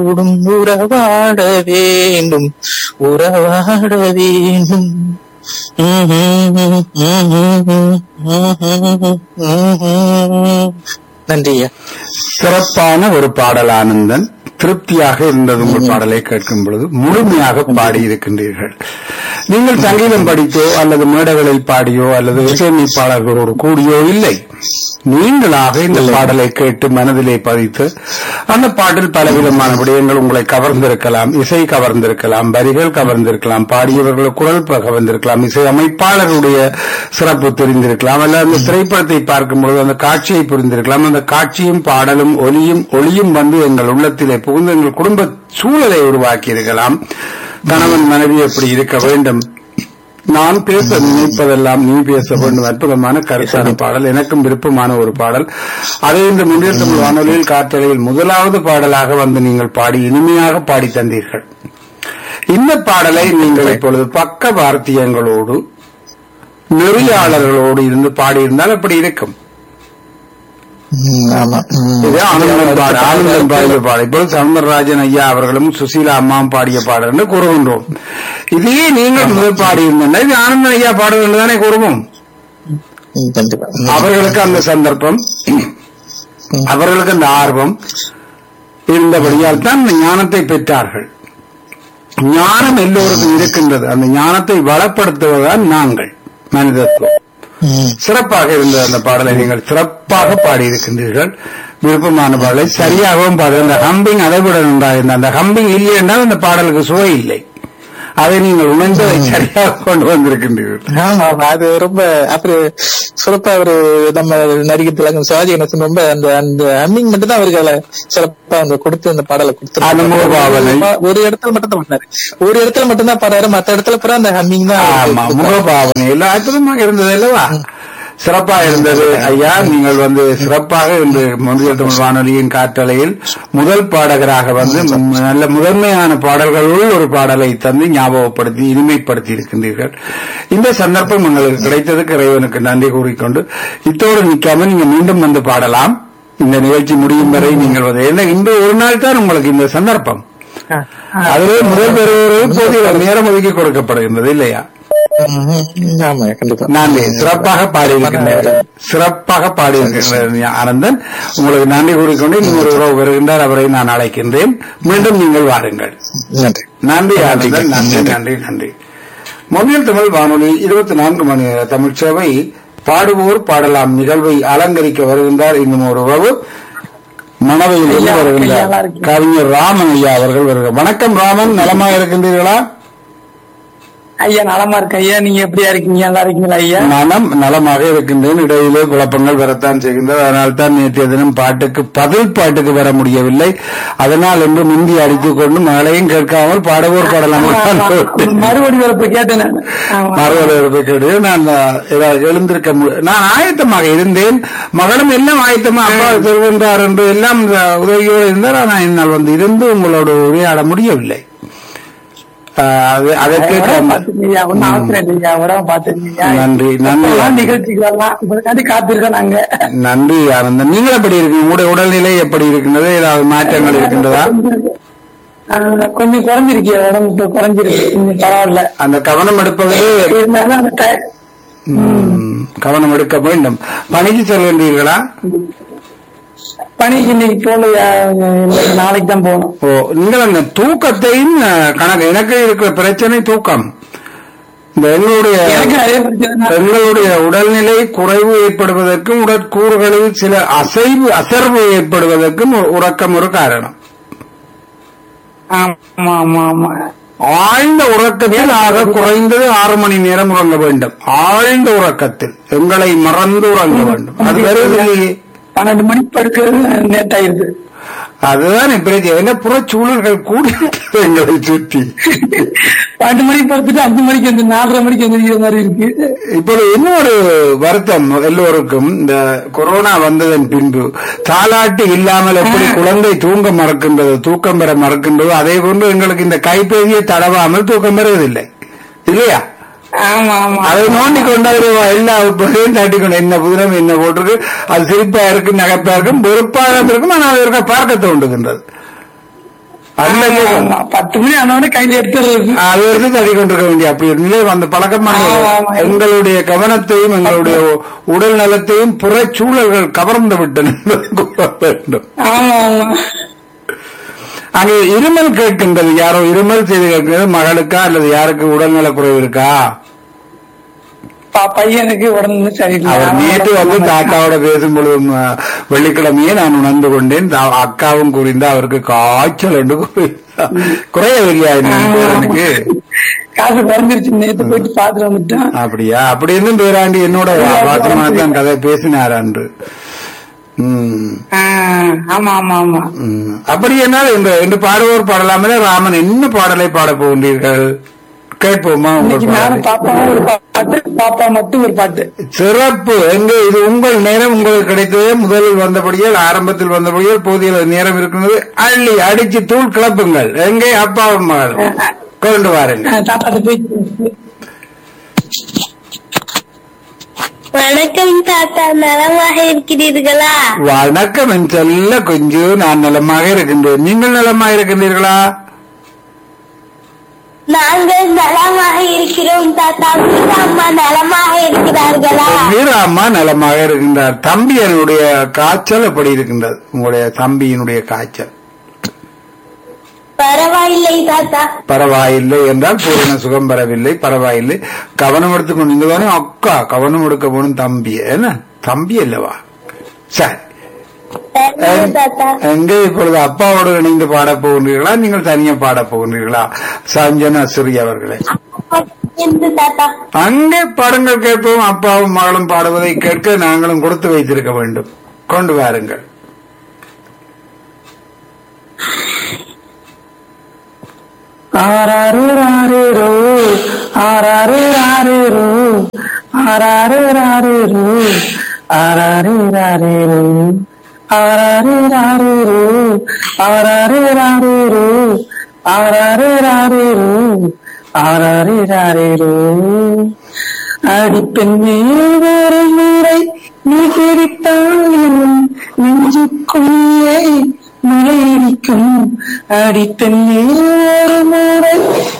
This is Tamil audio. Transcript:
கூடும் உறவாட வேண்டும் உறவாட வேண்டும் நன்றி ஐயா சிறப்பான ஒரு பாடல் ஆனந்தன் திருப்தியாக இருந்தது உங்கள் பாடலை கேட்கும் பொழுது முழுமையாக பாடியிருக்கின்றீர்கள் நீங்கள் சங்கீதம் படித்தோ அல்லது மேடைகளில் பாடியோ அல்லது இசையமைப்பாளர்களோடு கூடியோ இல்லை நீங்களாக இந்த பாடலை கேட்டு மனதிலே பதித்து அந்த பாட்டில் பலவிதமான விடயங்கள் உங்களை கவர்ந்திருக்கலாம் இசை கவர்ந்திருக்கலாம் வரிகள் கவர்ந்திருக்கலாம் பாடியவர்கள் குரல் ப- கவர்ந்திருக்கலாம் இசை அமைப்பாளருடைய சிறப்பு தெரிந்திருக்கலாம் அல்ல அந்த திரைப்படத்தை பார்க்கும்பொழுது அந்த காட்சியை புரிந்திருக்கலாம் அந்த காட்சியும் பாடலும் ஒலியும் ஒளியும் வந்து எங்கள் உள்ளத்திலே புகுந்து எங்கள் குடும்ப சூழலை உருவாக்கி இருக்கலாம் கணவன் மனைவி எப்படி இருக்க வேண்டும் நான் பேச நினைப்பதெல்லாம் நீ பேச வேண்டும் அற்புதமான கருத்தான பாடல் எனக்கும் விருப்பமான ஒரு பாடல் அதை இந்த முன்னேற்றம் வானொலியில் காற்றலையில் முதலாவது பாடலாக வந்து நீங்கள் பாடி இனிமையாக பாடி தந்தீர்கள் இந்த பாடலை நீங்கள் இப்பொழுது பக்க வார்த்தியங்களோடு நெறியாளர்களோடு இருந்து பாடியிருந்தால் அப்படி இருக்கும் ம், ஆமா ம். இது ஆனந்தன் பாடு ஆனந்தன் பாடிய பாடல் இப்போது சவுந்தரராஜன் ஐயா அவர்களும் சுசீலா அம்மாவும் பாடிய பாடல் என்று கூறுகின்றோம் இதையே நீங்கள் முதல் பாடியிருந்தா இது ஆனந்தன் ஐயா பாடல் என்று தானே கூறுவோம் ம், கண்டிப்பா ம். அவர்களுக்கு அந்த சந்தர்ப்பம் அவர்களுக்கு அந்த ஆர்வம் இருந்தபடியால் தான் இந்த ஞானத்தை பெற்றார்கள் ஞானம் எல்லோருக்கும் இருக்கின்றது அந்த ஞானத்தை வளப்படுத்துவதுதான் நாங்கள் மனிதத்துவம் ம். சிறப்பாக இருந்த அந்த பாடலை நீங்கள் சிறப்பாக பாடியிருக்கின்றீர்கள் விருப்பமான பாடலை சரியாகவும் பாடு அந்த ஹம்பிங் அதை விட நன்றாக இருந்த அந்த ஹம்பிங் இல்லை என்றால் அந்த பாடலுக்கு சுவை இல்லை அதை நீங்கள் உணர்ந்ததை சரியாக கொண்டு வந்திருக்கின்றீர்கள் ஆமா ஆமா அது ரொம்ப அப்படி சிறப்பா அவரு நம்ம நடிகர் திலகம் சிவாஜி கணேசன் ரொம்ப அந்த அந்த ஹம்மிங் மட்டும் தான் அவர்களை சிறப்பா அந்த கொடுத்து அந்த பாடலை அனுபவபாவனை. கொடுத்து ஒரு இடத்துல மட்டும் தான் பண்ணாரு ஒரு இடத்துல மட்டும் தான் பாடுறாரு மத்த இடத்துல பூரா அந்த ஹம்மிங் தான் ஆமா முகபாவனை எல்லாம் அற்புதமாக இருந்தது அல்லவா சிறப்பாக இருந்தது ஐயா நீங்கள் வந்து சிறப்பாக இன்று மொழியல் தமிழ் வானொலியின் காற்றலையில் முதல் பாடகராக வந்து ம- நல்ல முதன்மையான பாடல்களுள் ஒரு பாடலை தந்து ஞாபகப்படுத்தி இனிமைப்படுத்தி இருக்கின்றீர்கள் இந்த சந்தர்ப்பம் உங்களுக்கு கிடைத்ததுக்கு இறைவனுக்கு நன்றி கூறிக்கொண்டு இத்தோடு நிற்காம நீங்க மீண்டும் வந்து பாடலாம் இந்த நிகழ்ச்சி முடியும் வரை நீங்கள் வந்து என்ன இன்று ஒரு நாள் தான் உங்களுக்கு இந்த சந்தர்ப்பம் அதிலே முதல் பெறுவர்கள் போதிய நேரம் ஒதுக்கி கொடுக்கப்படுகின்றது இல்லையா ஆமா கண்டிப்பா நன்றி சிறப்பாக பாடியிருக்கின்றனர் சிறப்பாக பாடியிருக்கின்றனர் ஆனந்தன் உங்களுக்கு நன்றி கூறிக்கொண்டு இன்னொரு உறவு வருகின்றார் அவரை நான் அழைக்கின்றேன் மீண்டும் நீங்கள் வாருங்கள் நன்றி நன்றி ஆனந்தன் நன்றி நன்றி நன்றி மொழியில் தமிழ் வானொலி இருபத்தி நான்கு மணி நேர தமிழ் சேவை பாடுவோர் பாடலாம் நிகழ்வை அலங்கரிக்க வருகின்றார் இன்னும் ஒரு உறவு மணவையில் இருந்து வருகின்றார் கவிஞர் ராமன் ஐயா அவர்கள் வருகிறார் வணக்கம் ராமன் நலமா இருக்கின்றீர்களா ஐயா நலமா இருக்கு ஐயா நீங்க எப்படியா இருக்கீங்க நல்லா இருக்கீங்களா ஐயா மனம் நலமாக இருக்கின்றேன் இடையிலே குழப்பங்கள் வரத்தான் செய்கின்றது அதனால் தான் நேற்றைய தினம் பாட்டுக்கு பதில் பாட்டுக்கு வர முடியவில்லை அதனால் என்று முந்தி அடித்துக் கொண்டு மகளையும் கேட்காமல் பாடவோர் பாடலாம் மறுபடி வரப்ப கேட்டேன் நானு. ஆமா. மறுவலை கேட்டு நான் ஏதாவது எழுந்திருக்க முடியும் நான் ஆயத்தமாக இருந்தேன் மகளும் எல்லாம் ஆயத்தமா அப்பா சொல்கின்றார் என்று எல்லாம் உதவியோடு இருந்தார் ஆனால் என்னால் வந்து இருந்து உங்களோட உரையாட முடியவில்லை ஆஹ் அது- அதற்கு உடம்ப பாத்துக்கங்க ஐயா ஒன்னும் அவசரம் இல்லை ஐயா உடம்ப பாத்துக்கங்க நன்றி, நன்றி. எப்பெல்லாம் நிகழ்ச்சிக்கு வரலாம் உங்களுக்காண்டி காத்திருக்கோம் நாங்க நன்றி ஆனந்தன் நீங்கள் எப்படி இருக்கீங்க உங்களுடைய உடல்நிலை எப்படி இருக்கின்றது ஏதாவது மாற்றங்கள் இருக்கின்றதா ஆஹ் கொஞ்சம் குறைஞ்சிருக்கு உடம்பு இப்ப குறைஞ்சிருக்கு கொஞ்சம் பரவாயில்ல அந்த கவனம் எடுப்பதிலே இருந்தாலும் அந்த டை- ம், கவனம் எடுக்க வேண்டும் பணிக்கு செல்கின்றீர்களா பணிக்கு இன்னைக்கு போகலையா இன்னைக்கு நாளைக்கு தான் போகணும் ஓ நீங்கள் அந்த தூக்கத்தையும் அஹ், கணக்கு எனக்கு இருக்கிற பிரச்சனை தூக்கம் இந்த எங்களுடைய எனக்கு அதே பிரச்சனை தான். எங்களுடைய உடல்நிலை குறைவு ஏற்படுவதற்கும் உடற்கூறுகளில் சில அசைவு அசர்வு ஏற்படுவதற்கும் உ- உறக்கம் ஒரு காரணம் ஆமா ஆமா ஆமா ஆழ்ந்த உறக்கத்தில் ஆக குறைந்தது ஆறு மணி நேரம் உறங்க வேண்டும் ஆழ்ந்த உறக்கத்தில் எங்களை மறந்து உறங்க வேண்டும் அது வருவதில்லையே பன்னெண்டு மணிக்கு படுக்கிறது நேட்டாயிருது அதுதான் பிரச்சனை என்ன புறச்சூழல்கள் கூடி எங்களை சுற்றி பன்னெண்டு மணிக்கு படுத்துட்டு அஞ்சு மணிக்கு வந்து நாலரை மணிக்கு எந்திரிக்கிற மாதிரி இருக்கு இப்போது இன்னொரு வருத்தம் எல்லோருக்கும் இந்த கொரோனா வந்ததன் பின்பு தாலாட்டு இல்லாமல் எப்படி குழந்தை தூங்க மறக்கின்றது தூக்கம் பெற மறக்கின்றதோ அதே போன்று எங்களுக்கு இந்த கைபேசியை தடவாமல் தூக்கம் பெறுவதில்லை இல்லையா ஆமா ஆமா அதை நோண்டி கொண்டாது எல்லா உட்பகையும் தட்டி கொண்டு என்ன புதினம் என்ன போட்டிருக்கு அது சிரிப்பா இருக்கு நகைப்பா இருக்கும் வெறுப்பாக இருக்கும் ஆனால் அது இருக்க பார்க்க தோன்றுகின்றது அன்னைக்கு ஆமா, பத்து மணி ஆனவொடனே கையில எடுத்துடுறது அது எடுத்து தள்ளி கொண்டிருக்க வேண்டிய அப்படி ஒரு நிலை அந்த பழக்கமான ஆமா, ஆமா. எங்களுடைய கவனத்தையும் எங்களுடைய உடல் நலத்தையும் புற சூழல்கள் கவர்ந்து விட்டன என்பதை கூற வேண்டும் ஆமா ஆமா அங்கே இருமல் கேட்கின்றது யாரோ இருமல் செய்து கேட்கிறது மகளுக்கா அல்லது யாருக்கு உடல்நல குறைவு இருக்கா பா- பையனுக்கு உடனே சரியில்லை அவர் நேற்று வந்து தாத்தாவோட பேசும் பொழுது ம- வெள்ளிக்கிழமையே நான் உணர்ந்து கொண்டேன் தா- அக்காவும் கூறிந்தா அவருக்கு காய்ச்சல் என்று கூறினார். குறையவில்லையா இன்னும் பேரனுக்கு காசு குறைஞ்சிருச்சு நேத்து போயிட்டு பாத்துட்டு வந்துட்டேன் அப்படியா அப்படி இருந்தும் பேராண்டி என்னோட வாசமா தான் கதை பேசினார் அன்று ம், ஆ, ஆமா ஆமா ஆமா ம். அப்படி என்னால் இந்த என்று பாடுவோர் பாடலாமே ராமன் என்ன பாடலை பாடப் போகின்றீர்கள் கேட்போமா இன்னைக்கு உங்கள் நானும் பாடலை பாப்பாவும் ஒரு பாட்டு பாப்பா மட்டும் ஒரு பாட்டு சிறப்பு எங்க இது உங்கள் நேரம் உங்களுக்கு கிடைத்தது முதலில் வந்தபடியால் ஆரம்பத்தில் வந்தபடியால் போதிய நேரம் இருக்கிறது அள்ளி அடிச்சு தூள் கிளப்புங்கள் எங்கே அப்பாவும் மகள் கொண்டு வாருங்க ஆ, தாத்தாட்ட போய் வணக்கம் தாத்தா நலமாக இருக்கிறீர்களா வணக்கம் என் செல்ல கொஞ்சம் நான் நலமாக இருக்கின்றேன் நீங்கள் நலமாக இருக்கின்றீர்களா நாங்கள் நலமாக இருக்கிறோம் தாத்தா மீரா அம்மா நலமாக இருக்கிறார்களா வீரா அம்மா நலமாக இருக்கின்றார் தம்பி என்னுடைய காய்ச்சல் எப்படி இருக்கின்றது உங்களுடைய தம்பியினுடைய காய்ச்சல் பரவாயில்லை தாத்தா பரவாயில்லை என்றால் பூரண சுகம் பெறவில்லை பரவாயில்லை கவனம் எடுத்துக் கொண்டு அக்கா கவனம் எடுக்க போனும் தம்பி என்ன தம்பி அல்லவா சரி சரிங்க தாத்தா எங்கே இப்பொழுது அப்பாவோடு இணைந்து பாடப் போகின்றீர்களா நீங்கள் தனியா பாடப் போகின்றீர்களா சஞ்சனா சிறி அவர்களே என்று தாத்தா அங்கே பாடங்கள் கேட்போம் அப்பாவும் மகளும் பாடுவதை கேட்க நாங்களும் கொடுத்து வைத்திருக்க வேண்டும் கொண்டு வாருங்கள் ஆறாறு ஆறு ஆறாறு ஆறு ஆறாறு ஆறு ஆறாறு ஆறு ஆறாறு ஆறு ஆறாறு ஆறு ஆறாறு ஆறு ஆறாறு ஆறு அடிப்பெண்ணே ஒரு முறை நீ பிடித்தால் என் நெஞ்சுக்குள்ளே மழையடிக்கும் அடிப்பெண்ணே ஒரு முறை